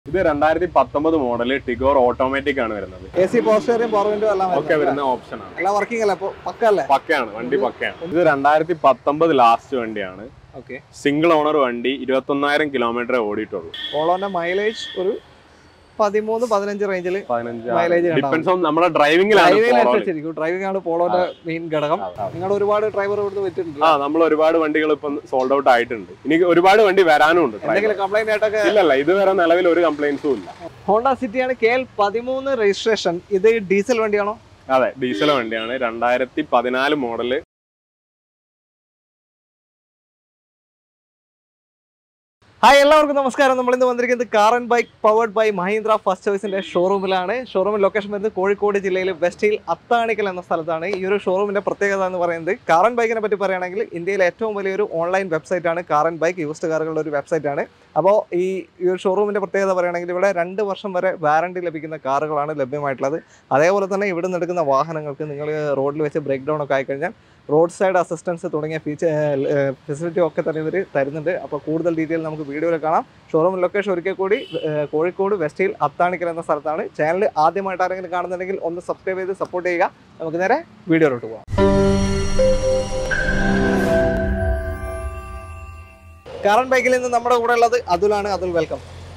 ഇത് രണ്ടായിരത്തി പത്തൊമ്പത് മോഡല് ടിഗോർ ഓട്ടോമാറ്റിക് ആണ് വരുന്നത് എ സി പോസ്റ്ററിയും പവർ വിൻഡോ എല്ലാം ഒക്കെ വരുന്നുണ്ട് വരുന്ന ഓപ്ഷൻ ആണ് എല്ലാം വർക്കിംഗ് അല്ലേ അപ്പോൾ പക്ക അല്ലേ പക്കയാണ് വണ്ടി പക്കയാണ് ഇത് രണ്ടായിരത്തി പത്തൊമ്പത് ലാസ്റ്റ് വണ്ടിയാണ് ഓക്കെ സിംഗിൾ ഓണർ വണ്ടി ഇരുപത്തൊന്നായിരം കിലോമീറ്റർ ഓടിയിട്ടുള്ളൂ പോളോന്റെ മൈലേജ് ഒരു പതിമൂന്ന് പതിനഞ്ച് റേഞ്ചിൽ പതിനഞ്ച് Mileage കണ്ടാ ഡിപ്പെൻസ് ഓൺ നമ്മുടെ ഡ്രൈവിംഗിലാണ് ഡ്രൈവിംഗ് ഡ്രൈവിംഗ് ആണ് പോളോന്റെ മെയിൻ ഘടകം നിങ്ങൾ ഒരുപാട് ഡ്രൈവർ ഇവിടുന്ന് വിറ്റിട്ടുണ്ട് ആ നമ്മൾ ഒരുപാട് വണ്ടികൾ ഇപ്പം സോൾഡ് ഔട്ട് ആയിട്ടുണ്ട് ഇനി ഒരുപാട് വണ്ടി വരാനും ഉണ്ട് എന്തെങ്കിലും കംപ്ലൈന്റ് ആയിട്ടൊക്കെ ഇല്ലല്ല ഇതുവരെ നിലവിൽ ഒരു കംപ്ലൈൻസും ഇല്ല ഹോണ്ട സിറ്റിയാണ് കെ എൽ പതിമൂന്ന് രജിസ്ട്രേഷൻ ഇത് ഡീസൽ വണ്ടിയാണോ അതെ ഡീസൽ വണ്ടിയാണ് രണ്ടായിരത്തി പതിനാല് മോഡല് ഹായ് എല്ലാവർക്കും നമസ്കാരം നമ്മൾ ഇന്ന് വന്നിരിക്കുന്നത് car and bike powered by Mahindra first ചോയ്സിന്റെ ഷോറൂമിലാണ് ഷോറൂമിൽ ലൊക്കേഷൻ വരുന്നത് കോഴിക്കോട് ജില്ലയിൽ വെസ്റ്റ് ഹിൽ അത്താണിക്കൽ എന്ന സ്ഥലത്താണ് ഈ ഒരു ഷോറൂമിന്റെ പ്രത്യേകത എന്ന് പറയുന്നത് കാർ ആൻഡ് ബൈക്കിനെ പറ്റി പറയുകയാണെങ്കിൽ ഇന്ത്യയിലെ ഏറ്റവും വലിയൊരു ഓൺലൈൻ വെബ്സൈറ്റ് ആണ് കാർ ആൻഡ് ബൈക്ക് യൂസ്ഡ് കാറുകളുടെ ഒരു വെബ്സൈറ്റ് ആണ് അപ്പോൾ ഈ ഈ ഒരു ഷോറൂമിന്റെ പ്രത്യേകത പറയുകയാണെങ്കിൽ ഇവിടെ രണ്ട് വർഷം വരെ വാറണ്ടി ലഭിക്കുന്ന കാറുകളാണ് ലഭ്യമായിട്ടുള്ളത് അതേപോലെ തന്നെ ഇവിടെ നിന്ന് എടുക്കുന്ന വാഹനങ്ങൾക്ക് നിങ്ങൾ റോഡിൽ വെച്ച് ബ്രേക്ക് ഡൗൺ ഒക്കെ ആയിക്കഴിഞ്ഞാൽ റോഡ് സൈഡ് അസിസ്റ്റൻസ് തുടങ്ങിയ ഫീച്ചർ ഫെസിലിറ്റി ഒക്കെ തന്നെ ഇവർ തരുന്നുണ്ട് അപ്പോൾ കൂടുതൽ ഡീറ്റെയിൽ നമുക്ക് വീഡിയോയിൽ കാണാം ഷോറൂം ലൊക്കേഷൻ ഒരിക്കൽ കൂടി ഏഹ്, കോഴിക്കോട് വെസ്റ്റ് ഹിൽ അത്താണിക്കൽ എന്ന സ്ഥലത്താണ് ചാനൽ ആദ്യമായിട്ട് ആരെങ്കിലും കാണുന്നുണ്ടെങ്കിൽ ഒന്ന് സബ്സ്ക്രൈബ് ചെയ്ത് സപ്പോർട്ട് ചെയ്യുക നമുക്ക് നേരെ വീഡിയോയിലോട്ട് പോകാം കാറൻ ബൈക്കിൽ നിന്ന് നമ്മുടെ കൂടെ ഉള്ളത് അതുലാണ് അതുൽ വെൽക്കം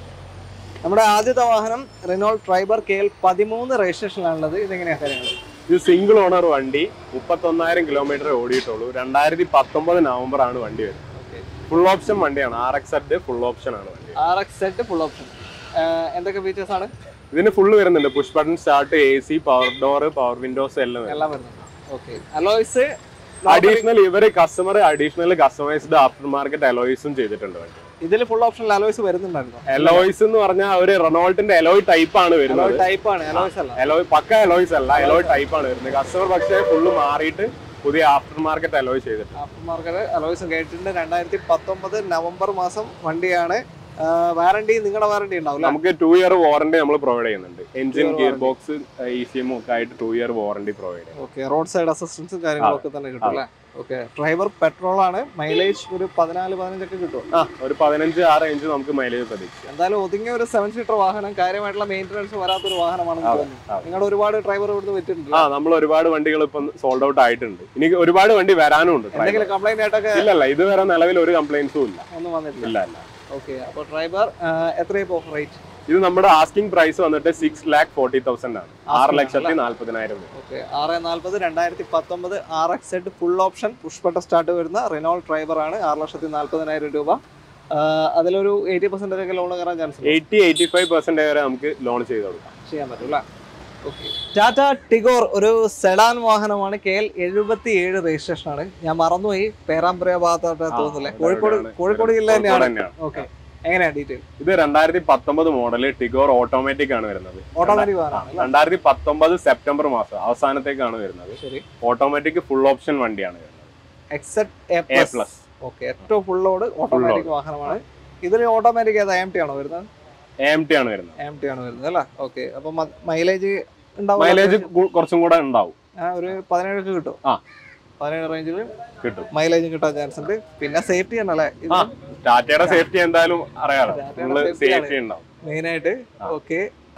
നമ്മുടെ ആദ്യത്തെ വാഹനം റെനോൾഡ് ട്രൈബർ കെ എൽ പതിമൂന്ന് രജിസ്ട്രേഷനിലാണുള്ളത് ഇതെങ്ങനെയാണ് കാര്യങ്ങൾ ഇത് സിംഗിൾ ഓണർ വണ്ടി മുപ്പത്തൊന്നായിരം കിലോമീറ്റർ ഓടിയിട്ടുള്ളൂ രണ്ടായിരത്തി പത്തൊമ്പത് നവംബർ ആണ് വണ്ടി വരുന്നത് ഫുൾ ഓപ്ഷൻ വണ്ടിയാണ് R X Z full option ആണ് വണ്ടി R X Z full option എന്തൊക്കെ ഫീച്ചേഴ്സ് ആണ് ഇതിന് ഫുള്ള് വരുന്നുണ്ട് push button start A C power door power windows എല്ലാം വരും എല്ലാം വരുന്നുണ്ട് ഓക്കെ അലോയ്സ് അഡീഷണൽ ഇവര് customer additional customized aftermarket അലോയ്സും ചെയ്തിട്ടുണ്ട് വണ്ടി ഇതിൽ ഫുൾ ഓപ്ഷൻ അലോയ്സ് വരുന്നുണ്ടായിരുന്നു എലോയ്സ് എന്ന് പറഞ്ഞാൽ ഒരു റൊണോൾട്ടിന്റെ എലോയ് ടൈപ്പ് ആണ് വരുന്നത് ടൈപ്പ് ആണ് അലോയ്സ് അല്ല എലോയ് പക്ക എലോയ്സ് അല്ല എലോയ് ടൈപ്പ് ആണ് വരുന്നത് കസ്റ്റമർ പക്ഷേ ഫുള്ള് മാറിയിട്ട് പുതിയ ആഫ്റ്റർ മാർക്കറ്റ് അലോയ് ചെയ്തിട്ടുണ്ട് ആഫ്റ്റർ മാർക്കറ്റ് അലോയ്സും കേട്ടിട്ടുണ്ട് രണ്ടായിരത്തി പത്തൊമ്പത് നവംബർ മാസം വണ്ടിയാണ് വാറണ്ടി നിങ്ങളുടെ വാറണ്ടി ഉണ്ടാവില്ല നമുക്ക് ടു ഇയർ വാറണ്ടി നമ്മൾ പ്രൊവൈഡ് ചെയ്യുന്നുണ്ട് engine year gear warranty. Box E C M ഒക്കെ ആയിട്ട് ടു ഇയർ വാറണ്ടി പ്രൊവൈഡ് ചെയ്യും ഓക്കെ റോഡ് സൈഡ് അസിസ്റ്റൻസും കാര്യങ്ങളൊക്കെ തന്നെ കിട്ടും അല്ലേ ഓക്കെ ഡ്രൈവർ പെട്രോൾ ആണ് മൈലേജ് ഒരു പതിനാല് പതിനഞ്ചൊക്കെ കിട്ടും ആ ഒരു പതിനഞ്ച് ആ റേഞ്ച് നമുക്ക് മൈലേജ് പ്രതീക്ഷിക്കാം എന്തായാലും ഒതുങ്ങിയ ഒരു സെവൻ സീറ്റർ വാഹനം കാര്യമായിട്ടുള്ള മെയിൻ്റനൻസ് വരാത്തൊരു വാഹനമാണെന്ന് അതെ, തോന്നുന്നു അതെ. നിങ്ങളുടെ ഒരുപാട് ഡ്രൈവർ ഇവിടുന്ന് വിറ്റിട്ടുണ്ട് ആ നമ്മൾ ഒരുപാട് വണ്ടികൾ ഇപ്പം സോൾഡ് ഔട്ട് ആയിട്ടുണ്ട് ഇനി ഒരുപാട് വണ്ടി വരാനും ഉണ്ട് driver. എന്തെങ്കിലും കംപ്ലൈന്റ് ആയിട്ടൊക്കെ ഇല്ലല്ല ഇതുവരെ നിലവിൽ ഒരു കംപ്ലൈൻസും ഇല്ല ഒന്നും വന്നിട്ടില്ല ഇല്ല ഇല്ല ഓക്കെ അപ്പോൾ ഡ്രൈവർ എത്രയും ഇപ്പോൾ റേറ്റ് ഇത് നമ്മുടെ ആസ്കിംഗ് പ്രൈസ് വന്നിട്ട് സിക്സ് ലാക്ക് ഫോർട്ടി തൗസൻഡ് ആണ് ആറ് Asking ലക്ഷത്തി നാല്പതിനായിരം രൂപ ഓക്കെ ആറ് നാൽപ്പത് രണ്ടായിരത്തി പത്തൊമ്പത് R X Z full option push button start Renault റിനോൾ ഡ്രൈവർ ആണ് ആറ് ലക്ഷത്തി നാൽപ്പതിനായിരം രൂപ ആ, അതിലൊരു എയ്റ്റി പെർസെൻറ്റേജ് ഒക്കെ ലോൺ കയറാൻ ചാൻസ് ഉണ്ട് എയ്റ്റി എയ്റ്റി ഫൈവ് പെർസെന്റ് വരെ നമുക്ക് ലോൺ ചെയ്ത് കൊടുക്കാം ചെയ്യാൻ പറ്റും അല്ലേ ഓക്കെ ടാറ്റ ടിഗോർ ഒരു സെഡാൻ വാഹനമാണ് കെ എൽ എഴുപത്തി ഏഴ് രജിസ്ട്രേഷൻ ആണ് ഞാൻ മറന്നുപോയി പേരാമ്പ്ര ഭാഗത്തോട്ട് തോന്നുന്നില്ലേ ആ, കോഴിക്കോട് അവിടെയാണ്. കോഴിക്കോട് ജില്ല കോഴിക്കോട് തന്നെയാണ് തന്നെയാണ്. ഓക്കെ എങ്ങനെയാ ഡീറ്റെയിൽ ഇത് രണ്ടായിരത്തി പത്തൊമ്പത് മോഡല് ടിഗോർ ഓട്ടോമാറ്റിക് ആണ് വരുന്നത് ഓട്ടോമാറ്റിക് വാഹനമാണ് അല്ലേ? രണ്ടായിരത്തി പത്തൊമ്പത് സെപ്റ്റംബർ മാസം അവസാനത്തേക്കാണ് വരുന്നത് ശരി ഓട്ടോമാറ്റിക് ഫുൾ ഓപ്ഷൻ വണ്ടിയാണ് വരുന്നത് എക്സെറ്റ് A A plus plus okay ഏറ്റവും ഫുൾ ലോഡ് ഓട്ടോമാറ്റിക് വാഹനമാണ് ഇതിൽ ഓട്ടോമാറ്റിക് ഏതാ എം ടി ആണോ വരുന്നത് എം ടി ആണ് വരുന്നത് എം ടി ആണ് വരുന്നത് അല്ലേ ഓക്കെ അപ്പൊ മൈലേജ് ഉണ്ടാവും മൈലേജ് കുറച്ചും കൂടെ ഉണ്ടാവും ഒരു പതിനേഴൊക്കെ കിട്ടും ആ. പതിനേഴ് റേഞ്ചിൽ കിട്ടും മൈലേജ് കിട്ടാൻ ചാൻസ് ഉണ്ട് പിന്നെ സേഫ്റ്റി ആണല്ലേ ആ ടാറ്റയുടെ സേഫ്റ്റി എന്തായാലും അറിയാലോ ടാറ്റയുടെ നമ്മള് safety ആണ്. സേഫ്റ്റി ഉണ്ടാവും മെയിൻ ആയിട്ട് ആ. ഓക്കെ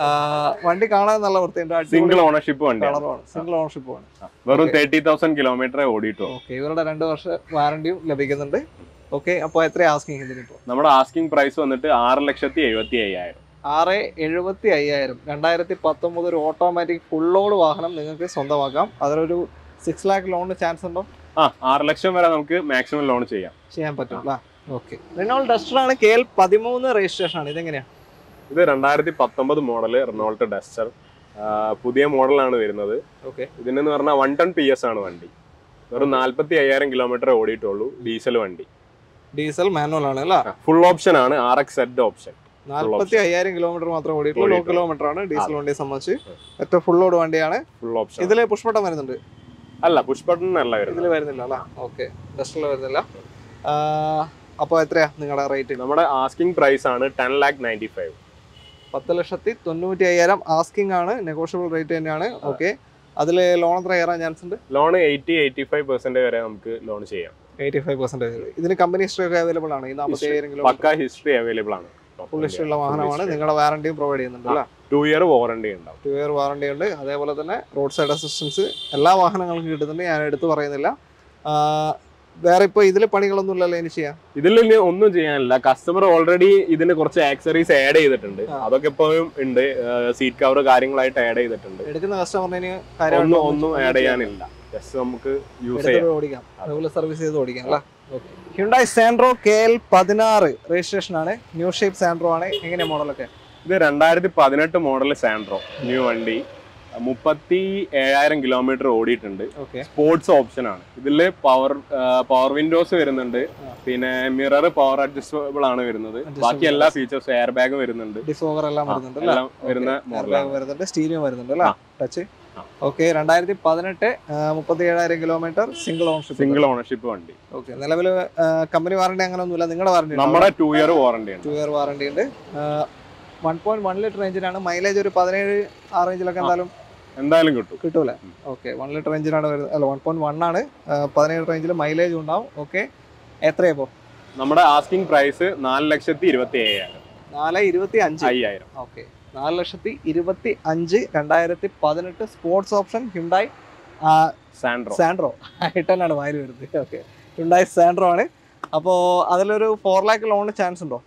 വണ്ടി കാണാൻ നല്ല വൃത്തിയുണ്ട് സിംഗിൾ ഓണർഷിപ്പ് വണ്ടിയാണ് കളറുമാണ് സിംഗിൾ ഓണർഷിപ്പ് ആണ് വെറും തേർട്ടി തൗസൻഡ് കിലോമീറ്റർ ഓടിയിട്ടുള്ളൂ ഓക്കെ ഇവരുടെ രണ്ട് വർഷ വാറണ്ടിയും ലഭിക്കുന്നുണ്ട് ഓക്കെ അപ്പോൾ എത്രയാണ് ആസ്കിങ് ഇതിനിപ്പോൾ നമ്മുടെ ആസ്കിംഗ് പ്രൈസ് വന്നിട്ട് ആറ് ലക്ഷത്തി എഴുപത്തി അയ്യായിരം ആറ് എഴുപത്തി അയ്യായിരം രണ്ടായിരത്തി പത്തൊമ്പത് ഒരു ഓട്ടോമാറ്റിക് ഫുൾ ലോഡ് വാഹനം നിങ്ങൾക്ക് സ്വന്തമാക്കാം അതിലൊരു സിക്സ് ലാക്ക് ലോണിന് ചാൻസ് ഉണ്ടോ ആ ആറ് ലക്ഷം വരെ നമുക്ക് മാക്സിമം ലോൺ ചെയ്യാം ചെയ്യാൻ പറ്റും അല്ലേ ഓക്കെ റിനോൾ ഡസ്റ്റർ ആണ് കെ എൽ പതിമൂന്ന് രജിസ്ട്രേഷൻ ആണ് ഇതെങ്ങനെയാണ് ഇത് രണ്ടായിരത്തി പത്തൊമ്പത് മോഡല് റെനോൾട്ട് ഡസ്റ്റർ പുതിയ മോഡലാണ് വരുന്നത് ഓക്കെ ഇതിനെന്ന് പറഞ്ഞാൽ വൺ ടൺ പി എസ് ആണ് വണ്ടി വെറും നാല്പത്തി അയ്യായിരം കിലോമീറ്റർ ഓടിയിട്ടുള്ളൂ ഡീസൽ വണ്ടി ഡീസൽ മാനുവൽ ആണ് അല്ലേ ഫുൾ ഓപ്ഷൻ ആണ് ആർ എക്സ് എഡ് ഓപ്ഷൻ നാല്പത്തി അയ്യായിരം കിലോമീറ്റർ മാത്രമേ ഓടിയിട്ടുള്ളൂ ലോ ഓടിയിട്ടുള്ളൂ. കിലോമീറ്റർ ആണ് ഡീസൽ വണ്ടിയെ സംബന്ധിച്ച് ഏറ്റവും ഫുൾ ലോഡ് വണ്ടിയാണ് ഫുൾ ഓപ്ഷൻ ഇതില് പുഷ്പട്ടം വരുന്നുണ്ട് അല്ല പുഷ് ബട്ടൺ അല്ല വരുന്നത് ഇതിൽ വരുന്നില്ല അല്ലേ ഓക്കെ ഡസ്റ്ററിൽ വരുന്നില്ല അപ്പോൾ എത്രയാ നിങ്ങളുടെ റേറ്റ് നമ്മുടെ ആസ്കിംഗ് പ്രൈസ് ആണ് ടെൻ ലാക്ക് നയൻറ്റി ഫൈവ് പത്ത് ലക്ഷത്തി തൊണ്ണൂറ്റി അയ്യായിരം ആസ്കിംഗ് ആണ് നെഗോഷ്യബിൾ റേറ്റ് തന്നെയാണ് ഓക്കെ അതിൽ ലോൺ എത്ര കയറാൻ ചാൻസ് ഉണ്ട് loan eighty eighty five percent വരെ നമുക്ക് ലോൺ ചെയ്യാം എയ്റ്റി ഫൈവ് പെർസെൻറ്റേജ് ഇതിന് കമ്പനി ഹിസ്റ്ററി ഒക്കെ അവൈലബിൾ ആണ് ഈ നാൽപ്പത്തി അയ്യായിരം കിലോ പക്ക ഹിസ്റ്ററി അവൈലബിൾ ആണ് ഫുൾ ഹിസ്റ്ററിയുള്ള വാഹനമാണ് നിങ്ങളുടെ വാറണ്ടിയും പ്രൊവൈഡ് ചെയ്യുന്നുണ്ട് അല്ലേ ടു ഇയർ വാറണ്ടി ഉണ്ടാവും ടു ഇയർ വാറണ്ടി ഉണ്ട് അതേപോലെ തന്നെ റോഡ് സൈഡ് അസിസ്റ്റൻസ് എല്ലാ വാഹനങ്ങൾക്കും കിട്ടുന്നുണ്ട് ഞാൻ എടുത്തു പറയുന്നില്ല ആ, വേറെ ഇപ്പോൾ ഇതിൽ പണികളൊന്നും ഇല്ലല്ലോ ഇനി ചെയ്യാം ഇതിൽ ഇനി ഒന്നും ചെയ്യാനില്ല കസ്റ്റമർ ഓൾറെഡി ഇതിന് കുറച്ച് ആക്സറീസ് ആഡ് ചെയ്തിട്ടുണ്ട് ആ. അതൊക്കെ ഇപ്പോഴും ഉണ്ട് സീറ്റ് കവർ കാര്യങ്ങളായിട്ട് ആഡ് ചെയ്തിട്ടുണ്ട് എടുക്കുന്ന കസ്റ്റമറിന് ഒന്നും ഒന്നും ആഡ് ചെയ്യാനില്ല ജസ്റ്റ് നമുക്ക് യൂസ് ചെയ്യാം എടുത്തിട്ട് ഓടിക്കാം റെഗുലർ സർവീസ് ചെയ്ത് ഓടിക്കാം അല്ലേ ഹ്യുണ്ടായി സാൻഡ്രോ കെ എൽ പതിനാറ് രജിസ്ട്രേഷൻ ആണ് ന്യൂ ഷേപ്പ് സാൻഡ്രോ ആണ് എങ്ങനെയാ മോഡലൊക്കെ ഇത് രണ്ടായിരത്തി പതിനെട്ട് മോഡൽ സാൻഡ്രോ ന്യൂ വണ്ടി മുപ്പത്തി ഏഴായിരം കിലോമീറ്റർ ഓടിയിട്ടുണ്ട് ഓക്കെ സ്പോർട്സ് ഓപ്ഷൻ ആണ് ഇതിൽ പവർ പവർ വിൻഡോസ് വരുന്നുണ്ട് ആ. പിന്നെ മിറർ പവർ അഡ്ജസ്റ്റബിൾ ആണ് വരുന്നത് Adjustable. ബാക്കി എല്ലാ ഫീച്ചേഴ്സും എയർ ബാഗ് വരുന്നുണ്ട് ഡിസോവർ എല്ലാം ആ, വരുന്നുണ്ട് അല്ലേ എല്ലാം വരുന്ന Okay. മോഡലാണ് Airbag വരുന്നുണ്ട് സ്റ്റീരിയോ വരുന്നുണ്ട് അല്ലേ ആ. ടച്ച് ആ. ഓക്കെ രണ്ടായിരത്തി പതിനെട്ട് മുപ്പത്തി ഏഴായിരം kilometre single ownership single ownership വണ്ടി ഓക്കെ നിലവിൽ കമ്പനി വാറണ്ടി അങ്ങനെ ഒന്നുമില്ല നിങ്ങളുടെ വാറണ്ടി നമ്മുടെ ടു ഇയർ വാറണ്ടി ഉണ്ട് ടു ഇയർ വാറണ്ടി ഉണ്ട് വൺ പോയിന്റ് വൺ ലിറ്റർ എഞ്ചിനാണ് മൈലേജ് ഒരു പതിനേഴ് ആ റേഞ്ചിലൊക്കെ ആ. എന്തായാലും എന്തായാലും കിട്ടും കിട്ടൂല ഉം. ഓക്കെ വൺ ലിറ്റർ എഞ്ചിനാണ് വരുന്നത് അല്ല വൺ പോയിന്റ് വൺ ആണ് ആ, പതിനേഴ് റേഞ്ചിൽ മൈലേജ് ഉണ്ടാവും ഓക്കെ എത്രയാപ്പോ നമ്മുടെ ആസ്കിംഗ് പ്രൈസ് നാല് ലക്ഷത്തി ഇരുപത്തി ഏഴായിരം നാല് ഇരുപത്തി അഞ്ച് അയ്യായിരം ഓക്കെ നാല് ലക്ഷത്തി ഇരുപത്തി അഞ്ച് രണ്ടായിരത്തി പതിനെട്ട് sports option Hyundai Santro Santro ആയിട്ടാണ് വായിൽ വരുന്നത് ഓക്കെ ഹ്യുണ്ടായി സാൻഡ്രോ ആണ് അപ്പോൾ അതിലൊരു ഫോർ ലാക്ക് ലോണിന് ചാൻസ് ഉണ്ടോ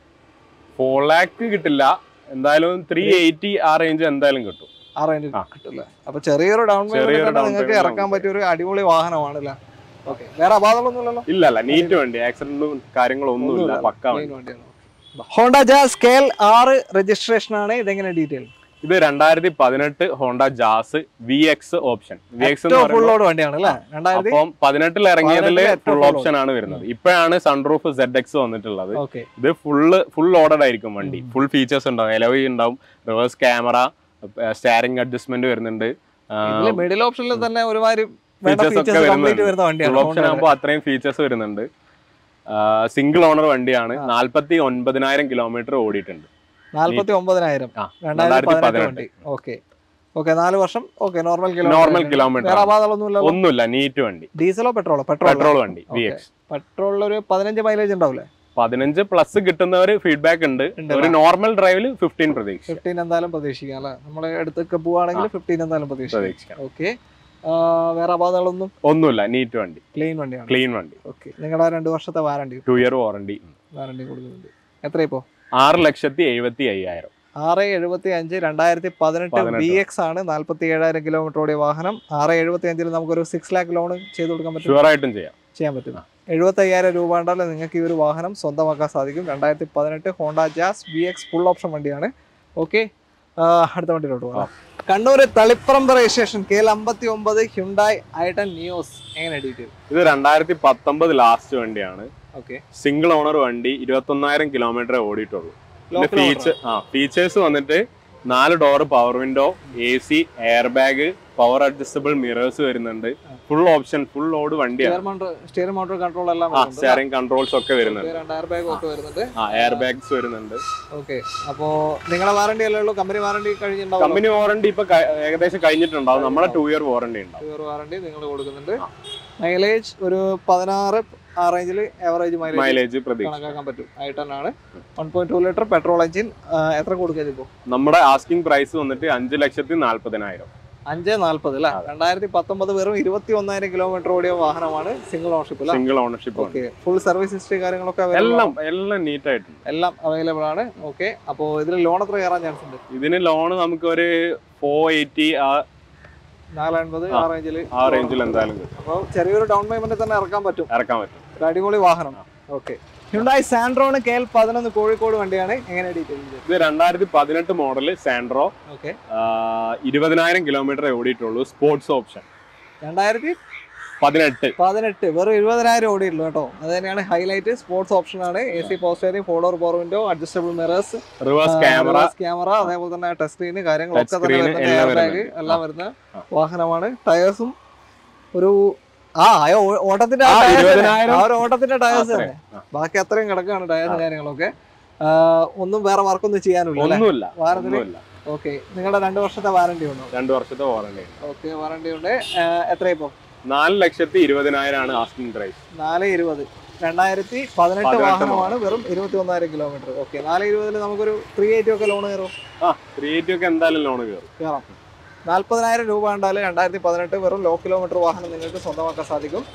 ഫോർ ലാക്ക് കിട്ടില്ല എന്തായാലും ത്രീ എയ്റ്റി ആ റേഞ്ച് എന്തായാലും കിട്ടും ആ റേഞ്ചിൽ ആ. കിട്ടില്ല അപ്പൊ ചെറിയൊരു ഡൗൺ ചെറിയൊരു പേയ്മെന്റ് down നിങ്ങൾക്ക് payment ഇറക്കാൻ നമുക്ക് പറ്റിയ ഒരു അടിപൊളി വാഹനമാണ് അല്ലേ ഓക്കെ വേറെ അപാകങ്ങളൊന്നുമില്ലല്ലോ ഇല്ല അല്ല നീറ്റ് വണ്ടി ആക്സിഡന്റും കാര്യങ്ങളൊന്നും ഇല്ല ഒന്നുമില്ല. പക്ക Main വണ്ടിയാണ് ഹോണ്ട ജാസ് സ്കെയിൽ ആറ് രജിസ്ട്രേഷൻ ആണ് ഇതെങ്ങനെ ഡീറ്റെയിൽ ഇത് രണ്ടായിരത്തി പതിനെട്ട് Honda Jazz V X option V X എന്ന് ഏറ്റവും ഫുൾ പറയുമ്പോൾ ലോഡ് വണ്ടിയാണ് അല്ലേ രണ്ടായിരത്തി അപ്പം പതിനെട്ടിൽ ഇറങ്ങിയതിൽ പതിനെട്ടില് ഏറ്റവും ഫുൾ full ഓപ്ഷൻ ആണ് വരുന്നത് ഇപ്പോഴാണ് സൺറൂഫ് സെഡ് എക്സ് വന്നിട്ടുള്ളത് ഓക്കെ ഇത് ഫുള്ള് ഫുൾ ലോഡഡ് ആയിരിക്കും വണ്ടി ഉം. ഫുൾ ഫീച്ചേഴ്സ് ഉണ്ടാവും എലവി ഉണ്ടാവും റിവേഴ്സ് ക്യാമറ സ്റ്റാരിംഗ് അഡ്ജസ്റ്റ്മെന്റ് വരുന്നുണ്ട് ഇതില് മിഡിൽ ഓപ്ഷനിൽ തന്നെ ഒരുമാതിരി വേണ്ട Features ഒക്കെ ഫീച്ചേഴ്സ് കംപ്ലീറ്റ് വരുന്നുണ്ട്. വരുന്ന ഫുൾ വണ്ടിയാണ് ഓപ്ഷൻ ആകുമ്പോൾ അത്രയും ഫീച്ചേഴ്സ് വരുന്നുണ്ട് സിംഗിൾ ഓണർ വണ്ടിയാണ് ആ. നാല്പത്തി ഒൻപതിനായിരം കിലോമീറ്റർ ഓടിയിട്ടുണ്ട് നാല്പത്തി ഒമ്പതിനായിരം ആ, രണ്ടായിരത്തി പതിനെട്ട് പതിനെട്ട്. വണ്ടി ഓക്കെ ഓക്കെ നാല് വർഷം ഓക്കെ നോർമൽ നോർമൽ കിലോമീറ്റർ വേറെ അപാകങ്ങളൊന്നുമില്ല ഒന്നുമില്ല നീറ്റ് വണ്ടി ഡീസലോ പെട്രോളോ പെട്രോൾ പെട്രോൾ വണ്ടി വി Okay. എക്സ് പെട്രോളിൽ ഒരു പതിനഞ്ച് മൈലേജ് ഉണ്ടാവില്ലേ പതിനഞ്ച് പ്ലസ് കിട്ടുന്നവർ ഫീഡ്ബാക്ക് ഉണ്ട് ഉണ്ട് ഒരു നോർമൽ ഡ്രൈവിൽ ഫിഫ്റ്റീൻ പ്രതീക്ഷ ഫിഫ്റ്റീൻ എന്തായാലും പ്രതീക്ഷിക്കാം അല്ലേ നമ്മളെ അടുത്തൊക്കെ പോവാണെങ്കിൽ ഫിഫ്റ്റീൻ എന്തായാലും പ്രതീക്ഷിക്കാം പ്രതീക്ഷിക്കാം ഓക്കെ വേറെ അപാകങ്ങളൊന്നും ഒന്നുമില്ല നീറ്റ് വണ്ടി ക്ലീൻ വണ്ടിയാണ് ക്ലീൻ വണ്ടി ഓക്കെ നിങ്ങളുടെ രണ്ട് വർഷത്തെ warranty two year warranty warranty കൊടുക്കുന്നുണ്ട് എത്ര ഇപ്പോ ആറ് ലക്ഷത്തി എഴുപത്തി അയ്യായിരം ആറ് എഴുപത്തി അഞ്ച് രണ്ടായിരത്തി പതിനെട്ട് പതിനെട്ട്. ബി എക്സ് ആണ് നാല്പത്തി ഏഴായിരം കിലോമീറ്റർ ഓടിയ വാഹനം ആറ് എഴുപത്തി അഞ്ചിൽ നമുക്കൊരു സിക്സ് ലാക്ക് ലോൺ ചെയ്ത് കൊടുക്കാൻ പറ്റും ഷുവർ ആയിട്ടും ചെയ്യാം ചെയ്യാൻ പറ്റും എഴുപത്തി അയ്യായിരം രൂപ ഉണ്ടല്ലോ നിങ്ങൾക്ക് ഈ ഒരു വാഹനം സ്വന്തമാക്കാൻ സാധിക്കും രണ്ടായിരത്തി പതിനെട്ട് Honda Jazz B X full option വണ്ടിയാണ് ഓക്കെ അടുത്ത വണ്ടിയിലോട്ട് പോകാം Kannur Taliparamba registration K L അമ്പത്തി ഒമ്പത് ഹ്യുണ്ടായി ഐട്ടൺ നിയോസ് എങ്ങനെ ഡീറ്റെയിൽ ഇത് രണ്ടായിരത്തി പത്തൊമ്പത് ലാസ്റ്റ് വണ്ടിയാണ് ഓക്കെ സിംഗിൾ ഓണർ വണ്ടി ഇരുപത്തൊന്നായിരം കിലോമീറ്റർ ഓടിയിട്ടുള്ളൂ ഫീച്ചർ ആ ഫീച്ചേഴ്സ് വന്നിട്ട് നാല് door power window A C air bag power adjustable mirrors വരുന്നുണ്ട് ഫുൾ ഓപ്ഷൻ ഫുൾ ലോഡ് വണ്ടിയാണ് സ്റ്റിയറിംഗ് മോട്ടോർ കൺട്രോൾ എല്ലാം ആ സ്റ്റാരിംഗ് കൺട്രോൾസ് ഒക്കെ വരുന്നുണ്ട് രണ്ടായിരം ബാഗ് ഒക്കെ വരുന്നുണ്ട് ആ എയർ ബാഗ്സ് വരുന്നുണ്ട് ഓക്കെ അപ്പോ നിങ്ങളുടെ വാറണ്ടി അല്ലേ ഉള്ളൂ കമ്പനി വാറണ്ടി കഴിഞ്ഞിട്ടുണ്ടാവും കമ്പനി വാറണ്ടി ഇപ്പൊ ക- ഏകദേശം കഴിഞ്ഞിട്ടുണ്ടാവും നമ്മളെ ടു ഇയർ വാറണ്ടി ഉണ്ടാവും വാറണ്ടി നിങ്ങൾ കൊടുക്കുന്നുണ്ട് മൈലേജ് ഒരു പതിനാറ് ആ റേഞ്ചിൽ ആവറേജ് മൈലേജ് മൈലേജ് പ്രതീക്ഷ കണക്കാക്കാൻ പറ്റും ആയിട്ടാണ് one point two litre petrol engine എത്ര കൊടുക്കുക ഇപ്പോൾ നമ്മുടെ ആസ്കിംഗ് പ്രൈസ് വന്നിട്ട് അഞ്ച് ലക്ഷത്തി നാല്പതിനായിരം അഞ്ച് നാൽപ്പത് അല്ലേ രണ്ടായിരത്തി പത്തൊമ്പത് വെറും ഇരുപത്തി ഒന്നായിരം കിലോമീറ്റർ ഓടിയ വാഹനമാണ് സിംഗിൾ ഓണർഷിപ്പ് അല്ലേ സിംഗിൾ ഓണർഷിപ്പ് ആണ് ഓക്കെ ഫുൾ സർവീസ് ഹിസ്റ്ററി കാര്യങ്ങളൊക്കെ available എല്ലാം എല്ലാം നീറ്റ് ആയിട്ടുണ്ട് ആണ്. എല്ലാം അവൈലബിൾ ആണ് ഓക്കെ അപ്പോൾ ഇതിൽ ലോൺ എത്ര കയറാൻ ചാൻസ് ഉണ്ട് ഇതിന് ലോൺ നമുക്ക് ഒരു ഫോർ എയ്റ്റി ആ നാലൻപത് ആ. ആ റേഞ്ചിൽ ആ റേഞ്ചിൽ എന്തായാലും കിട്ടും അപ്പോൾ ചെറിയൊരു ഡൗൺ പേയ്മെന്റ് തന്നെ ഇറക്കാൻ പറ്റും ഇറക്കാൻ പറ്റും ഒരു അടിപൊളി വാഹനം ഓക്കെ ഹ്യുണ്ടായി സാൻഡ്രോണ് കെ എൽ പതിനൊന്ന് കോഴിക്കോട് വണ്ടിയാണ് എങ്ങനെ ഡീറ്റെയിൽ ഇത് രണ്ടായിരത്തി പതിനെട്ട് മോഡല് സാൻഡ്രോ ഓക്കെ ഇരുപതിനായിരം കിലോമീറ്റർ ഓടിയിട്ടുള്ളൂ സ്പോർട്സ് ഓപ്ഷൻ രണ്ടായിരത്തി പതിനെട്ട് പതിനെട്ട് വെറും എഴുപതിനായിരം ഓടിയുള്ളൂ കേട്ടോ അത് തന്നെയാണ് ഹൈലൈറ്റ് സ്പോർട്സ് ഓപ്ഷൻ ആണ് എ സി പോസ്റ്ററിംഗ് ഫോളോർ power window adjustable mirrors reverse camera camera അതേപോലെ തന്നെ ടച്ച് സ്ക്രീൻ കാര്യങ്ങളൊക്കെ Touch തന്നെ screen വരുന്നുണ്ട് എല്ലാം എയർ ബാഗ് വരുന്നുണ്ട്. എല്ലാം ആ. വരുന്ന ആ. വാഹനമാണ് ടയേഴ്സും ഒരു ആ ആ ഓ- ഓട്ടത്തിന്റെ ആ, ആ tyres തന്നെ. ഇരുപതിനായിരം. ആ ഒരു ഓട്ടത്തിന്റെ ടയേഴ്സ് അത്രേ. തന്നെ ആ. ബാക്കി അത്രയും കിടക്കാണ് ടയേഴ്സ് ആ. കാര്യങ്ങളൊക്കെ ആ, ഒന്നും വേറെ വർക്കൊന്നും ചെയ്യാനില്ല അല്ലേ ഒന്നുമില്ല വാറന്റി ഒന്നുമില്ല ഓക്കെ നിങ്ങളുടെ രണ്ട് വർഷത്തെ വാറന്റി ഉണ്ടോ രണ്ടു വർഷത്തെ വാറണ്ടി ഓക്കെ വാറന്റി ഉണ്ട് എത്ര ഇപ്പോ നാല് ലക്ഷത്തി ഇരുപതിനായിരം ആണ് ആസ്കിംഗ് പ്രൈസ് നാല് ഇരുപത് രണ്ടായിരത്തി പതിനെട്ട് പതിനെട്ട് വാഹനമാണ് വെറും ഇരുപത്തി ഒന്നായിരം കിലോമീറ്റർ ഓക്കെ നാല് ഇരുപതിൽ നമുക്കൊരു ത്രീ എയ്റ്റി ഒക്കെ ലോൺ കയറും ആ ത്രീ എയ്റ്റി ഒക്കെ എന്തായാലും ലോൺ കയറും കയറാം നാൽപ്പതിനായിരം രൂപ ഉണ്ടാൽ രണ്ടായിരത്തി പതിനെട്ട് വെറും ലോ കിലോമീറ്റർ വാഹനം നിങ്ങൾക്ക് സ്വന്തമാക്കാൻ സാധിക്കും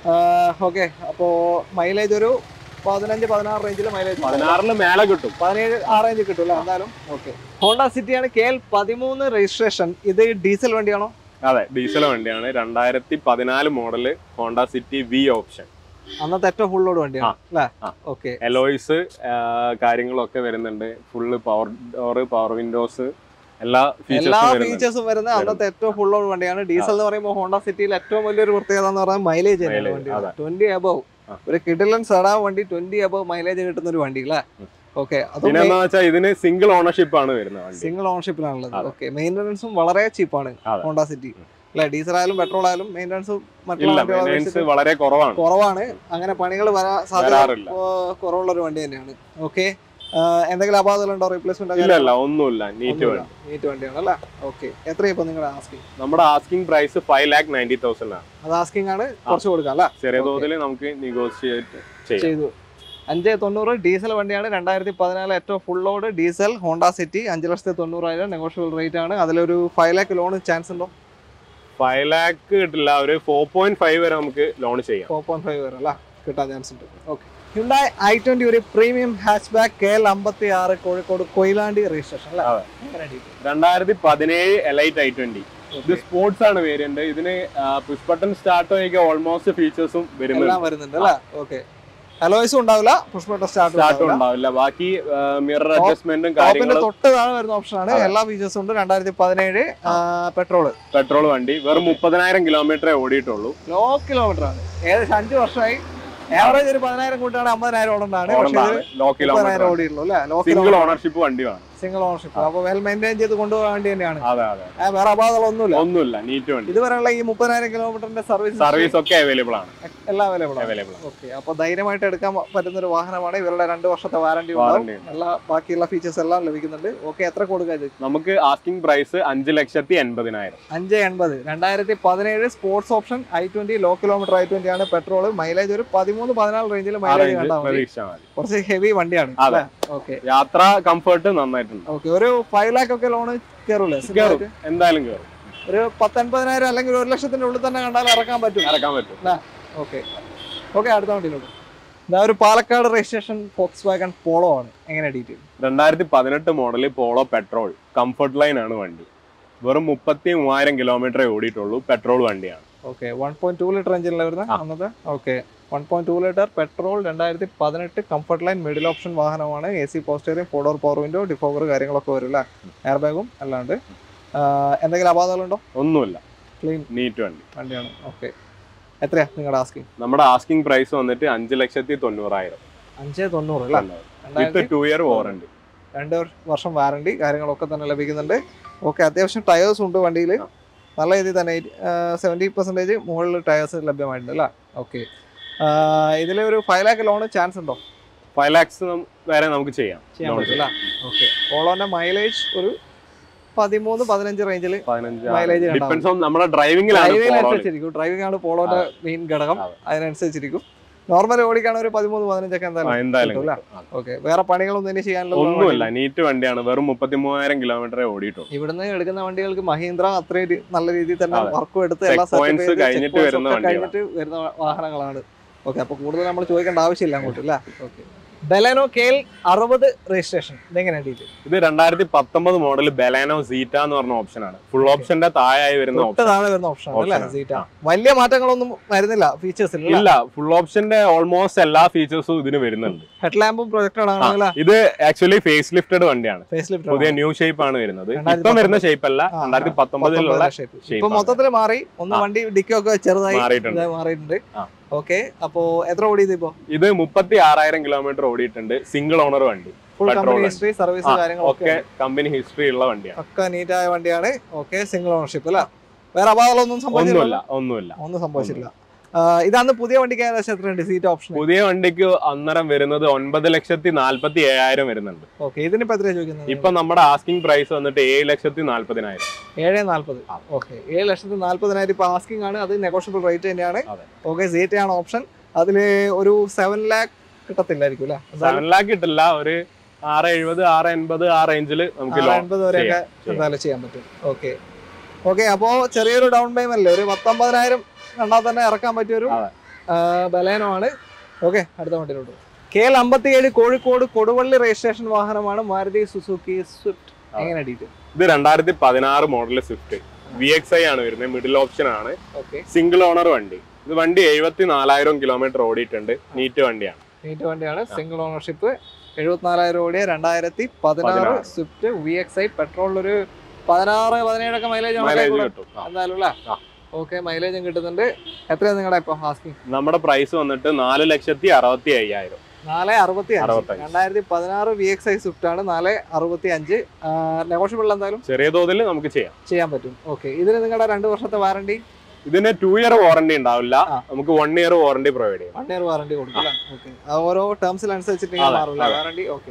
ഓക്കെ അപ്പോൾ മൈലേജ് ഒരു പതിനഞ്ച് പതിനാറ് റേഞ്ചിൽ മൈലേജ് പതിനാറിന് മേലെ കിട്ടും പതിനേഴ് ആ റേഞ്ച് കിട്ടുമല്ലോ എന്തായാലും ഓക്കെ ഹോണ്ട സിറ്റിയാണ് കെ എൽ പതിമൂന്ന് രജിസ്ട്രേഷൻ ഇത് ഡീസൽ വണ്ടിയാണോ അതെ ഡീസൽ വണ്ടിയാണ് രണ്ടായിരത്തി പതിനാല് model Honda City V option അന്നത്തെ ഏറ്റവും ഫുൾ ലോഡ് വണ്ടിയാണ് ആ, അല്ലേ ആ. ഓക്കെ എലോയ്സ് കാര്യങ്ങളൊക്കെ വരുന്നുണ്ട് full power door power windows എല്ലാ എല്ലാ ഫീച്ചേഴ്സും വരുന്നുണ്ട് ഫീച്ചേഴ്സും വരുന്ന അന്നത്തെ ഏറ്റവും ഫുൾ ലോഡ് വണ്ടിയാണ് ഡീസൽ എന്ന് പറയുമ്പോൾ ഹോണ്ട സിറ്റിയിൽ ഏറ്റവും വലിയൊരു പ്രത്യേകത എന്ന് പറയുന്നത് മൈലേജ് തന്നെയാണ് Mileage, വണ്ടി അതെ. ട്വന്റി അബവ് ആ. ഒരു കിഡിലൻ സഡാ വണ്ടി ട്വന്റി അബവ് മൈലേജ് കിട്ടുന്ന ഒരു വണ്ടി അല്ലേ ഉം. ഓക്കെ അതും പിന്നെ എന്താ വെച്ചാൽ ഇതിന് സിംഗിൾ ഓണർഷിപ്പ് ആണ് വരുന്നത് വണ്ടി സിംഗിൾ ഓണർഷിപ്പിലാണുള്ളത് അതെ. ഓക്കെ മെയിൻ്റനൻസും വളരെ ചീപ്പാണ് അതെ. ഹോണ്ട സിറ്റി അല്ലെ ഡീസൽ ആയാലും പെട്രോൾ ആയാലും മെയിൻ്റനൻസും മറ്റുള്ള ഇല്ല വണ്ടികളെ മെയിൻ്റെനൻസ് അപേക്ഷിച്ച് വളരെ കുറവാണ് കുറവാണ് അങ്ങനെ പണികൾ വരാൻ സാധ്യത വരാറില്ല ഏർ കുറവുള്ള ഒരു വണ്ടി തന്നെയാണ് ഓക്കെ എന്തെങ്കിലും അപാകതകളുണ്ടോ റീപ്ലേസ്മെന്റ് ഇല്ല ഇല്ല ഒന്നുമില്ല നീറ്റ് വണ്ടി നീറ്റ് വണ്ടിയാണ് അല്ലേ ഓക്കെ എത്രയാ ഇപ്പൊ നിങ്ങളുടെ ആസ്കിങ് നമ്മുടെ asking price five lakh ninety thousand ആണ് അത് ആസ്കിങ് ആണ് കുറച്ച് കൊടുക്കാം അല്ലേ ചെറിയ Okay. തോതിൽ നമുക്ക് നെഗോഷിയേറ്റ് ചെയ്യാം ചെയ്തു അഞ്ച് തൊണ്ണൂറ് ഡീസൽ വണ്ടിയാണ് രണ്ടായിരത്തി പതിനാല് ഏറ്റവും full load diesel Honda City അഞ്ച് ലക്ഷത്തി തൊണ്ണൂറായിരം നെഗോഷ്യബിൾ റേറ്റ് ആണ് അതിലൊരു ഫൈവ് ലാക്ക് ലോൺ ചാൻസ് ഉണ്ടോ ഫൈവ് ലാക്ക് കിട്ടില്ല ഒരു ഫോർ പോയിന്റ് ഫൈവ് വരെ നമുക്ക് ലോൺ ചെയ്യാം ഫോർ പോയിന്റ് ഫൈവ് വരെ അല്ലേ കിട്ടാൻ ചാൻസ് ഉണ്ട് ഓക്കെ ഹ്യുണ്ടായി ഐ ട്വന്റി ഒരു premium hatchback K L അമ്പത്തി ആറ് കോഴിക്കോട് കൊയിലാണ്ടി രജിസ്ട്രേഷൻ അല്ലേ അതെ. എങ്ങനെ detail? രണ്ടായിരത്തി പതിനേഴ് എലൈറ്റ് ഐ ട്വന്റി ഇത് സ്പോർട്സ് ആണ് വേരിയന്റ് ഇതിന് പുഷ് ബട്ടൺ സ്റ്റാർട്ട് ആയി ഓൾമോസ്റ്റ് ഫീച്ചേഴ്സും വരുന്നുണ്ട് എല്ലാം വരുന്നുണ്ട് അല്ലേ ഓക്കെ അലോയ്സും ഉണ്ടാവില്ല പുഷ്പട്ട സ്റ്റാർട്ട് സ്റ്റാർട്ട് ഉണ്ടാവില്ല ബാക്കി മിറർ Top- അഡ്ജസ്റ്റ്മെന്റും ടോപ്പിന്റെ കാര്യങ്ങളും തൊട്ട് താഴെ വരുന്ന ഓപ്ഷൻ ആണ് അതെ. എല്ലാ ഫീച്ചേഴ്സും ഉണ്ട് രണ്ടായിരത്തി പതിനേഴ് പെട്രോൾ പെട്രോൾ വണ്ടി വെറും മുപ്പതിനായിരം കിലോമീറ്ററേ ഓടിയിട്ടുള്ളൂ ലോ കിലോമീറ്റർ ആണ് ഏകദേശം അഞ്ച് വർഷമായി ആവറേജ് ഒരു പതിനായിരം കൂട്ടാണ് അമ്പതിനായിരം ഓടുന്നതാണ് പക്ഷേ ഇത് ലോ മുപ്പതിനായിരം കിലോമീറ്റർ ഓടിയുള്ളൂ അല്ലേ ലോ സിംഗിൾ ഓണർഷിപ്പ് വണ്ടിയാണ് സിംഗിൾ ഓണർഷിപ്പ് അപ്പൊ വെൽ മെയിൻറ്റെയിൻ ചെയ്ത് കൊണ്ടുപോകാൻ വേണ്ടി തന്നെയാണ് അതെ അതെ ആ, വേറെ അപാകതകളൊന്നുമില്ല ഒന്നുമില്ല നീറ്റ് വണ്ടി ഇതുവരെയുള്ള ഈ മുപ്പതിനായിരം കിലോമീറ്ററിന്റെ സർവീസ് സർവീസ് ഒക്കെ അവൈലബിൾ ആണ് എല്ലാം അവൈലബിൾ ആണ് അവൈലബിൾ ആണ് ഓക്കെ അപ്പൊ ധൈര്യമായിട്ട് എടുക്കാൻ പറ്റുന്ന ഒരു വാഹനമാണ് ഇവരുടെ രണ്ട് വർഷത്തെ വാറന്റി ഉണ്ടാവും വാറണ്ടി എല്ലാ ബാക്കിയുള്ള ഫീച്ചേഴ്സ് എല്ലാം ലഭിക്കുന്നുണ്ട് ഓക്കെ എത്ര കൊടുക്കുക ഇത് നമുക്ക് ആസ്കിംഗ് പ്രൈസ് അഞ്ച് ലക്ഷത്തി എൺപതിനായിരം അഞ്ച് എൺപത് രണ്ടായിരത്തി പതിനേഴ് sports option I twenty low kilometre I twenty ആണ് പെട്രോൾ മൈലേജ് ഒരു പതിമൂന്ന് പതിനാല് റേഞ്ചിൽ ആ മൈലേജ് റേഞ്ച് കണ്ടാൽ മതി പ്രതീക്ഷിച്ചാൽ മതി കുറച്ച് ഹെവി വണ്ടിയാണ് അതെ. ഓക്കെ യാത്ര കംഫർട്ട് നന്നായിട്ടുണ്ട് ഓക്കെ ഒരു ഫൈവ് ലാക്ക് ഒക്കെ ലോൺ കയറൂലേ കയറും എന്തായാലും കയറും ഒരു പത്തൊൻപതിനായിരം അല്ലെങ്കിൽ ഒരു ലക്ഷത്തിന്റെ ഉള്ളിൽ തന്നെ കണ്ടാൽ ഇറക്കാൻ പറ്റും ഇറക്കാൻ പറ്റും ഓക്കെ ഓക്കെ അടുത്ത വണ്ടിയിലോട്ട് ഇതാ ഒരു Palakkad registration Volkswagen Polo ആണ് എങ്ങനെ ഡീറ്റെയിൽ രണ്ടായിരത്തി പതിനെട്ട് model Polo petrol comfort line ആണ് വണ്ടി വെറും മുപ്പത്തി മൂവായിരം കിലോമീറ്ററേ ഓടിയിട്ടുള്ളൂ പെട്രോൾ വണ്ടിയാണ് okay one point two litre എഞ്ചിനിലാണ് വരുന്നത് ആ. അന്നത്തെ okay one point two litre petrol രണ്ടായിരത്തി പതിനെട്ട് കംഫർട്ട് ലൈൻ മിഡിൽ ഓപ്ഷൻ വാഹനമാണ് എ സി പോസ്റ്റേറിയം four door power window defogger കാര്യങ്ങളൊക്കെ വരും അല്ലേ എയർ ബാഗും എല്ലാം ഉണ്ട് ആ, എന്തെങ്കിലും അപാകതകളുണ്ടോ ഒന്നുമില്ല ക്ലീൻ നീറ്റ് വണ്ടി വണ്ടിയാണ് ഓക്കെ എത്രയാ നിങ്ങളുടെ ആസ്കിങ് നമ്മുടെ ആസ്കിംഗ് പ്രൈസ് വന്നിട്ട് അഞ്ച് ലക്ഷത്തി തൊണ്ണൂറായിരം അഞ്ച് തൊണ്ണൂറ് അല്ലേ വിത്ത് രണ്ടായിരത്തി ടു ഇയർ വാറണ്ടി രണ്ട് വർഷം വാറണ്ടി കാര്യങ്ങളൊക്കെ തന്നെ ലഭിക്കുന്നുണ്ട് ഓക്കെ അത്യാവശ്യം ടയേഴ്സ് ഉണ്ട് വണ്ടിയിൽ നല്ല രീതിയിൽ തന്നെ സെവൻറ്റി പെർസെൻറ്റേജ് മുകളിൽ ടയേഴ്സ് ലഭ്യമായിട്ടുണ്ട് അല്ലേ ഓക്കെ ഇതിൽ ഒരു ഫൈവ് ലാക്ക് ലോൺ ചാൻസ് ഉണ്ടോ ഫൈവ് ലാക്സ് വരെ നമുക്ക് ചെയ്യാം ചെയ്യാൻ Loan പറ്റില്ല ഓക്കെ പോളോന്റെ മൈലേജ് ഒരു പതിമൂന്ന് പതിനഞ്ച് റേഞ്ചിൽ പതിനഞ്ച് Mileage കണ്ടാവും. ഡിപ്പെൻസ് ഓൺ നമ്മുടെ ഡ്രൈവിംഗിലാണ് ഡ്രൈവിംഗിനനുസരിച്ചിരിക്കും ഡ്രൈവിംഗ് ആണ് പോളോന്റെ മെയിൻ ഘടകം അതെ. അതിനനുസരിച്ചിരിക്കും നോർമൽ ഓടിക്കാണ് ഒരു പതിമൂന്ന് പതിനഞ്ചൊക്കെ എന്തായാലും എന്തായാലും കിട്ടും, കിട്ടും. ആ. ഓക്കെ വേറെ പണികളൊന്നും ഇനി ചെയ്യാനുള്ള ഒന്നുമില്ല നീറ്റ് വണ്ടിയാണ് വെറും മുപ്പത്തി മൂവായിരം കിലോമീറ്ററേ ഓടിയിട്ടുള്ളൂ ഇവിടുന്ന് എടുക്കുന്ന വണ്ടികൾക്ക് മഹീന്ദ്ര അത്രയും രി- നല്ല രീതിയിൽ തന്നെ അതെ. വർക്കും എടുത്ത് Check എല്ലാ certify points ചെയ്ത് check കഴിഞ്ഞിട്ട് points വരുന്ന ഒക്കെ വണ്ടികളാണ്. കഴിഞ്ഞിട്ട് വരുന്ന വാഹനങ്ങളാണ് ഓക്കെ അപ്പൊ കൂടുതൽ നമ്മൾ ചോദിക്കേണ്ട ആവശ്യമില്ല അങ്ങോട്ട് അല്ലേ ഓക്കെ ബെലനോ കെ എൽ അറുപത് രജിസ്ട്രേഷൻ ഇതെങ്ങനെയാണ് ഡീറ്റെയിൽ ഇത് രണ്ടായിരത്തി പത്തൊമ്പത് മോഡൽ ബെലാനോ സീറ്റ എന്ന് പറഞ്ഞ ഓപ്ഷനാണ് ഫുൾ ഓപ്ഷന്റെ താഴെയായി വരുന്ന തൊട്ട് ഓപ്ഷൻ താഴെ വരുന്ന ഓപ്ഷൻ അല്ലേ Option ആണ്. സീറ്റ ആ. വലിയ മാറ്റങ്ങളൊന്നും വരുന്നില്ല ഫീച്ചേഴ്സിൽ ഇല്ല ഫുൾ ഓപ്ഷന്റെ ഓൾമോസ്റ്റ് എല്ലാ ഫീച്ചേഴ്സും ഇതിന് വരുന്നുണ്ട് ഹെഡ് ലാമ്പും പ്രൊജക്ടർ ആ, ആണെങ്കിൽ ഇത് ആക്ച്വലി ഫേസ് ലിഫ്റ്റഡ് വണ്ടിയാണ് ഫേസ് ലിഫ്റ്റ് പുതിയ ന്യൂ ഷേപ്പ് ആണ് വരുന്നത് രണ്ടായിരത്തി ഇപ്പം വരുന്ന ഷേപ്പ് അല്ല ആ, രണ്ടായിരത്തി പത്തൊമ്പതിലുള്ള ഷേപ്പ് shape ഇപ്പൊ ആണ്. മൊത്തത്തിൽ മാറി ഒന്ന് ആ. വണ്ടി ഡിക്കൊക്കെ ചെറുതായി മാറിയിട്ടുണ്ട് ഇതായി മാറിയിട്ടുണ്ട് ആ. ഓക്കെ അപ്പോ എത്ര ഓടിയത് ഇപ്പോ ഇത് മുപ്പത്തി ആറായിരം കിലോമീറ്റർ ഓടിയിട്ടുണ്ട് സിംഗിൾ ഓണർ വണ്ടി ഫുൾ Petrol കമ്പനി വണ്ടി. ഹിസ്റ്ററി സർവീസ് ആ, കാര്യങ്ങളൊക്കെ ഒക്കെ കമ്പനി ഹിസ്റ്ററി ഉള്ള വണ്ടിയാണ് ഒക്കെ നീറ്റായ വണ്ടിയാണ് ഓക്കെ സിംഗിൾ ഓണർഷിപ്പ് അല്ല വേറെ അപാകങ്ങളൊന്നും സംഭവിച്ചില്ല ഒന്നുമില്ല ഒന്നുമില്ല ഒന്നും സംഭവിച്ചില്ല ആ, ഇതാണ് പുതിയ വണ്ടിക്ക് ഏകദേശം എത്രയുണ്ട് സീറ്റ് ഓപ്ഷൻ പുതിയ വണ്ടിക്ക് അന്നേരം വരുന്നത് ഒൻപത് ലക്ഷത്തി നാല്പത്തി ഏഴായിരം വരുന്നുണ്ട് ഓക്കെ ഇതിനിപ്പോ എത്രയാണ് ചോദിക്കുന്നത് ഇപ്പൊ നമ്മുടെ ആസ്കിംഗ് പ്രൈസ് വന്നിട്ട് ഏഴ് ലക്ഷത്തി നാല്പതിനായിരം ഏഴ് നാല്പത് ഓക്കെ ഏഴ് ലക്ഷത്തി നാല്പതിനായിരം ഇപ്പൊ ആസ്കിംഗ് ആണ് അത് നെഗോഷ്യബിൾ റേറ്റ് തന്നെയാണ് അതെ. ഓക്കെ സീറ്റ് ആണ് ഓപ്ഷൻ അതില് ഒരു സെവൻ ലാക്ക് കിട്ടത്തില്ലായിരിക്കും അല്ലേ എന്തായാലും സെവൻ ലാക്ക് കിട്ടില്ല ഒരു ആറ് എഴുപത് ആറ് എൺപത് ആ റേഞ്ചിൽ നമുക്ക് ആറ് ലോൺ എൺപത് വരെയൊക്കെ ചെയ്യാം. എന്തായാലും ചെയ്യാൻ പറ്റും ഓക്കെ ഓക്കെ അപ്പോ ചെറിയൊരു ഡൗൺ പേയ്മെന്റ് അല്ലേ ഒരു പത്തൊമ്പതിനായിരം കണ്ടാൽ തന്നെ ഇറക്കാൻ പറ്റിയൊരു അതെ. ബലേനോ ആണ് ഓക്കെ അടുത്ത വണ്ടിയിലോട്ട് കെ എൽ അമ്പത്തിയേഴ് കോഴിക്കോട് കൊടുവള്ളി രജിസ്ട്രേഷൻ വാഹനമാണ് മാരുതി സുസുക്കി സ്വിഫ്റ്റ് അതെ. എങ്ങനെ ഡീറ്റെയിൽ ഇത് രണ്ടായിരത്തി പതിനാറ് model Swift V X I ആണ് വരുന്നത് മിഡിൽ ഓപ്ഷൻ ആണ് ഓക്കെ സിംഗിൾ ഓണർ വണ്ടി ഇത് വണ്ടി എഴുപത്തി നാലായിരം കിലോമീറ്റർ ഓടിയിട്ടുണ്ട് നീറ്റ് വണ്ടിയാണ് നീറ്റ് വണ്ടിയാണ് സിംഗിൾ ഓണർഷിപ്പ് എഴുപത്തിനാലായിരം ഓടിയ രണ്ടായിരത്തി പതിനാറ് പതിനാറ്. സ്വിഫ്റ്റ് വി എക്സ് ഐ പെട്രോളിൽ ഒരു പതിനാറ് പതിനേഴൊക്കെ മൈലേജ് മൈലേജ് കിട്ടും ആ. എന്തായാലും അല്ലേ ആ. ഓക്കെ മൈലേജും കിട്ടുന്നുണ്ട് എത്രയാണ് നിങ്ങളുടെ ഇപ്പൊ ആസ്കിങ് നമ്മുടെ പ്രൈസ് വന്നിട്ട് നാല് ലക്ഷത്തി അറുപത്തി അയ്യായിരം നാല് അറുപത്തി അഞ്ച് അറുപത്തഞ്ച്. രണ്ടായിരത്തി പതിനാറ് വി എക്സ് ഐ സ്വിഫ്റ്റ് ആണ് നാല് അറുപത്തി അഞ്ച് നെഗോഷ്യബിൾ എന്തായാലും ചെറിയ തോതിൽ നമുക്ക് ചെയ്യാം ചെയ്യാൻ പറ്റും ഓക്കെ ഇതിന് നിങ്ങളുടെ രണ്ട് വർഷത്തെ വാറണ്ടി ഇതിന് ടു ഇയർ വാറണ്ടി ഉണ്ടാവില്ല ആ. നമുക്ക് വൺ ഇയർ വാറണ്ടി പ്രൊവൈഡ് ചെയ്യും വൺ ഇയർ വാറണ്ടി കൊടുക്കും ഓക്കെ ഓരോ ടേംസിനനുസരിച്ചിട്ട് അതെ, മാറില്ല അതെ. വാറണ്ടി ഓക്കെ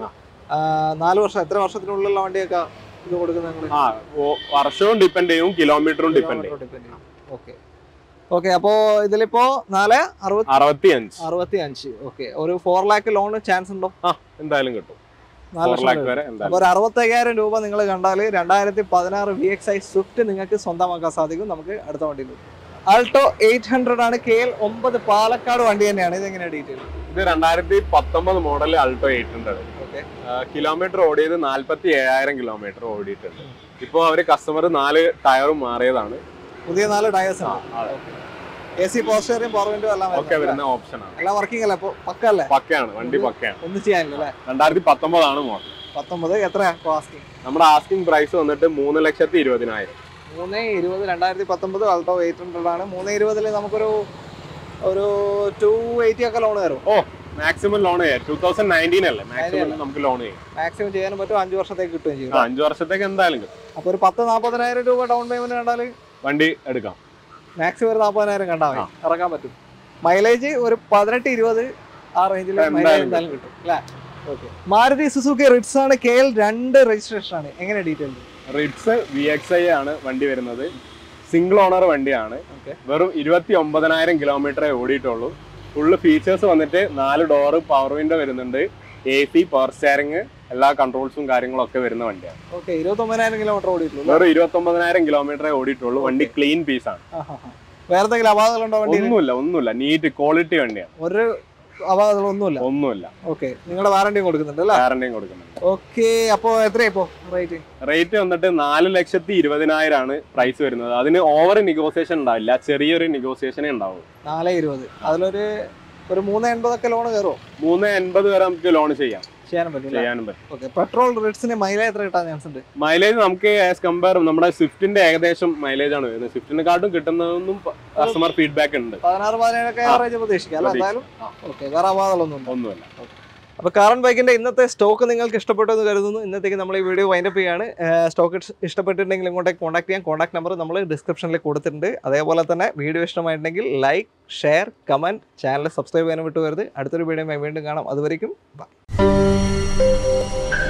നാല് വർഷം എത്ര വർഷത്തിനുള്ളിലുള്ള വണ്ടിയൊക്കെ ഇത് കൊടുക്കുന്നത് നിങ്ങൾ ആ ഓ- വർഷവും ഡിപ്പെൻഡ് ചെയ്യും കിലോമീറ്ററും ഡിപ്പെൻഡ് ചെയ്യും ഓക്കെ ഓക്കെ അപ്പോ ഇതിലിപ്പോ നാല് അറുപത്തി അറുപത്തി അഞ്ച് അറുപത്തി അഞ്ച് ഓക്കെ ഒരു ഫോർ ലാക്ക് ലോൺ ചാൻസ് ഉണ്ടോ എന്തായാലും കിട്ടും നാല് ഫോർ ലക്ഷം ലാക്ക് രൂപ. വരെ അപ്പൊ എന്തായാലും ഒരു അറുപത്തയ്യായിരം രൂപ നിങ്ങൾ കണ്ടാൽ രണ്ടായിരത്തി പതിനാറ് വി എക്സ് ഐ സ്വിഫ്റ്റ് നിങ്ങൾക്ക് സ്വന്തമാക്കാൻ സാധിക്കും നമുക്ക് അടുത്ത വണ്ടിയിൽ ആൾട്ടോ എയ്റ്റ് ഹൺഡ്രഡ് ആണ് കെ എൽ ഒമ്പത് പാലക്കാട് വണ്ടി തന്നെയാണ് ഇതെങ്ങനെയാണ് ഡീറ്റെയിൽ ഇത് രണ്ടായിരത്തി പത്തൊമ്പത് model Alto eight hundred okay kilometre ഓടിയത് നാല്പത്തി ഏഴായിരം കിലോമീറ്റർ ഓടിയിട്ടുണ്ട് ഇപ്പൊ അവര് കസ്റ്റമർ നാല് ടയറും മാറിയതാണ് പുതിയ നാല് ടയേഴ്സ് ആ, ആണ് അതെ. എ സി പോസ്റ്ററും പവർ വിൻഡോ എല്ലാം ഒക്കെ വരുന്നത് വരുന്ന ഓപ്ഷൻ ആണ് എല്ലാം വർക്കിംഗ് അല്ലേ അപ്പൊ പക്കല്ലേ പക്കയാണ് വണ്ടി പക്കയാണ് ഒന്നും ചെയ്യാനില്ല അല്ലേ രണ്ടായിരത്തി പത്തൊമ്പതാണ് മോഡൽ പത്തൊമ്പത് എത്രയാ ആസ്കിങ് നമ്മുടെ ആസ്കിംഗ് പ്രൈസ് വന്നിട്ട് മൂന്ന് ലക്ഷത്തി ഇരുപതിനായിരം മൂന്ന് ഇരുപത് രണ്ടായിരത്തി പത്തൊമ്പത് ആൾട്ടോ എയ്റ്റ് ഹൺഡ്രഡ് ആണ് മൂന്ന് ഇരുപതിൽ നമുക്കൊരു ഒരു ടു എയ്റ്റി ഒക്കെ ലോൺ കയറും മാക്സിമം ലോൺ ചെയ്യാം ടൂ തൗസൻഡ് നയൻറ്റീൻ അല്ലേ മാക്സിമം അല്ലേ? നമുക്ക് ലോൺ ചെയ്യാം മാക്സിമം ചെയ്യാനും പറ്റും അഞ്ച് വർഷത്തേക്ക് കിട്ടുകയും ചെയ്യും ആ, അഞ്ച് വർഷത്തേക്ക് എന്തായാലും കിട്ടും അപ്പൊ ഒരു പത്ത് നാൽപ്പതിനായിരം രൂപ ഡൗൺ പേയ്മെന്റ് കണ്ടാൽ വണ്ടി എടുക്കാം മാക്സിമം ഒരു നാൽപ്പതിനായിരം കണ്ടാൽ മതി ഇറക്കാൻ പറ്റും മൈലേജ് ഒരു പതിനെട്ട് ഇരുപത് ആ റേഞ്ചിൽ എന്തായാലും മൈലേജ് എന്തായാലും കിട്ടും അല്ലേ ഓക്കെ മാരുതി സുസുക്കി റിറ്റ്സ് ആണ് കെ എൽ രണ്ട് രജിസ്ട്രേഷൻ ആണ് എങ്ങനെ detail Ritz V X I ആണ് വണ്ടി വരുന്നത് സിംഗിൾ ഓണർ വണ്ടിയാണ് ഓക്കെ വെറും ഇരുപത്തി ഒമ്പതിനായിരം കിലോമീറ്ററേ ഓടിയിട്ടുള്ളൂ ഫുള്ള് ഫീച്ചേഴ്സ് വന്നിട്ട് നാല് ഡോറ് പവർ വിൻഡോ വരുന്നുണ്ട് എ സി പവർ സ്റ്റാരിങ് എല്ലാ കൺട്രോൾസും കാര്യങ്ങളും ഒക്കെ വരുന്ന വണ്ടിയാണ് ഓക്കെ ഇരുപത്തൊമ്പതിനായിരം കിലോമീറ്റർ ഓടിയിട്ടുള്ളൂ വെറും ഇരുപത്തി ഒമ്പതിനായിരം കിലോമീറ്ററേ ഓടിയിട്ടുള്ളൂ വണ്ടി ക്ലീൻ പീസ് ആണ് വേറെ എന്തെങ്കിലും അപാകതകളുണ്ടോ വണ്ടിയിൽ ഒന്നുമില്ല ഒന്നുമില്ല നീറ്റ് ക്വാളിറ്റി വണ്ടിയാണ് ഒരു അപാകതകളൊന്നുമില്ല ഒന്നുമില്ല ഓക്കെ നിങ്ങളുടെ വാറണ്ടിയും കൊടുക്കുന്നുണ്ട് അല്ലേ ഗ്യാരണ്ടിയും കൊടുക്കുന്നുണ്ട് ഓക്കെ അപ്പോ എത്രയാ ഇപ്പോ റേറ്റ് റേറ്റ് വന്നിട്ട് നാല് ലക്ഷത്തി ഇരുപതിനായിരം ആണ് പ്രൈസ് വരുന്നത് അതിന് ഓവർ നെഗോസിയേഷൻ ഉണ്ടാവില്ല ചെറിയൊരു നെഗോസിയേഷനേ ഉണ്ടാവും നാല് ഇരുപത് അതിലൊരു ഒരു മൂന്ന് എൺപതൊക്കെ ലോൺ കയറുമോ മൂന്ന് എൺപത് വരെ നമുക്ക് ലോൺ ചെയ്യാം ചെയ്യാനും പറ്റും ചെയ്യാനും പറ്റും ഓക്കെ പെട്രോൾ റേറ്റ്സിന് മൈലേജ് എത്ര കിട്ടാൻ ചാൻസ് ഉണ്ട് മൈലേജ് നമുക്ക് ആസ് കമ്പയർ നമ്മുടെ സ്വിഫ്റ്റിന്റെ ഏകദേശം മൈലേജ് ആണ് വരുന്നത് സ്വിഫ്റ്റിനെക്കാട്ടും കിട്ടുന്നതൊന്നും കസ്റ്റമർ ഫീഡ്ബാക്ക് ഉണ്ട് പതിനാറ് പതിനേഴൊക്കെ ആ. ആവറേജ് പ്രതീക്ഷിക്കാം അല്ല എന്തായാലും ആ, ഓക്കെ വേറെ അപാകതകളൊന്നും ഉണ്ട് ഒന്നുമില്ല അപ്പൊ കാറൻ ബൈക്കിന്റെ ഇന്നത്തെ സ്റ്റോക്ക് നിങ്ങൾക്ക് ഇഷ്ടപ്പെട്ടു എന്ന് കരുതുന്നു ഇന്നത്തേക്ക് നമ്മൾ ഈ വീഡിയോ വൈൻഡപ്പ് ചെയ്യാണ് സ്റ്റോക്ക് ഇഷ്ടപ്പെട്ടിട്ടുണ്ടെങ്കിൽ ഇങ്ങോട്ടേക്ക് കോൺടാക്ട് ചെയ്യാം കോൺടാക്ട് നമ്പർ നമ്മൾ ഡിസ്ക്രിപ്ഷനിൽ കൊടുത്തിട്ടുണ്ട് അതേപോലെ തന്നെ വീഡിയോ ഇഷ്ടമായിട്ടുണ്ടെങ്കിൽ like share comment channel subscribe ചെയ്യാനും വിട്ടുവരുത് അടുത്തൊരു വീഡിയോ വീണ്ടും കാണാം അതുവരെയും ബൈ